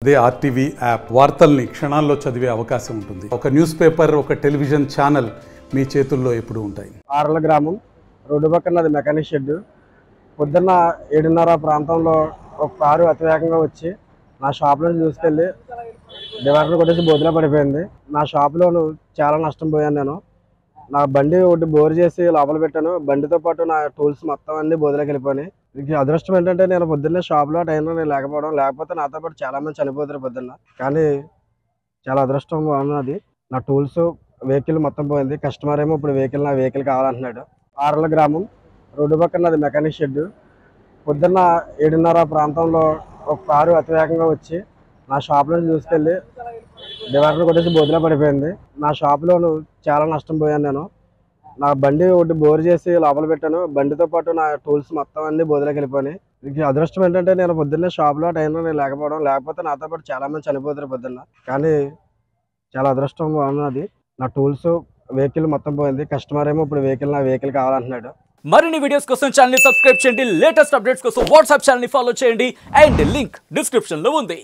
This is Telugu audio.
అదే ఆర్టీవీ యాప్ వార్తల్ని క్షణాల్లో చదివే అవకాశం ఉంటుంది ఒక న్యూస్ పేపర్ ఒక టెలివిజన్ ఛానల్ మీ చేతుల్లో ఎప్పుడూ ఉంటాయి ఆర్ల గ్రామం రోడ్డు పక్కన అది మెకానిక్ షెడ్ పొద్దున్న ఏడున్నర ప్రాంతంలో ఒక కారు అతివేగంగా వచ్చి నా షాప్లో తీసుకెళ్ళి డివైడర్ కొట్టేసి బోధిలో పడిపోయింది నా షాప్లోను చాలా నష్టం పోయాను నేను నా బండి ఒకటి బోర్ చేసి లోపల పెట్టాను బండితో పాటు నా టూల్స్ మొత్తం అన్ని బోధిలోకి వెళ్ళిపోయినాయి ఇది అదృష్టం ఏంటంటే నేను పొద్దున్నే షాప్లో టైంలో నేను లేకపోవడం లేకపోతే నాతో పాటు చాలా మంది చనిపోతారు పొద్దున్న కానీ చాలా అదృష్టం ఉన్నది నా టూల్స్ వెహికల్ మొత్తం పోయింది కస్టమర్ ఏమో ఇప్పుడు వెహికల్ నా వెహికల్ కావాలంటున్నాడు ఆర్ల గ్రామం రోడ్డు పక్కన అది మెకానిక్ షెడ్ పొద్దున్న ఏడున్నర ప్రాంతంలో ఒక కారు అతివేగంగా వచ్చి నా షాప్లో తీసుకెళ్ళి డివైడర్ కొట్టేసి బోధిలో పడిపోయింది నా షాప్లోను చాలా నష్టం పోయాను నేను నా బండి ఒకటి బోర్ చేసి లోపల పెట్టాను బండితో పాటు నా టూల్స్ మొత్తం అన్ని బోధిలోకి వెళ్ళిపోయినాయి ఇది అదృష్టం ఏంటంటే నేను పొద్దున్నే షాప్లో టైంలో నేను లేకపోవడం లేకపోతే నాతో పాటు చాలా మంది చనిపోతారు పొద్దున్న కానీ చాలా అదృష్టం ఉన్నది నా టూల్స్ వెహికల్ మొత్తం పోయింది కస్టమర్ ఏమో ఇప్పుడు వెహికల్ నా వెహికల్ కావాలంటున్నాడు మరిన్ని వీడియోస్ కోసం ఛానల్ ని సబ్స్క్రైబ్ చేయండి లేటెస్ట్ అప్డేట్స్ కోసం వాట్సాప్ ఛానల్ ని ఫాలో చేయండి అండ్ లింక్ డిస్క్రిప్షన్ లో ఉంది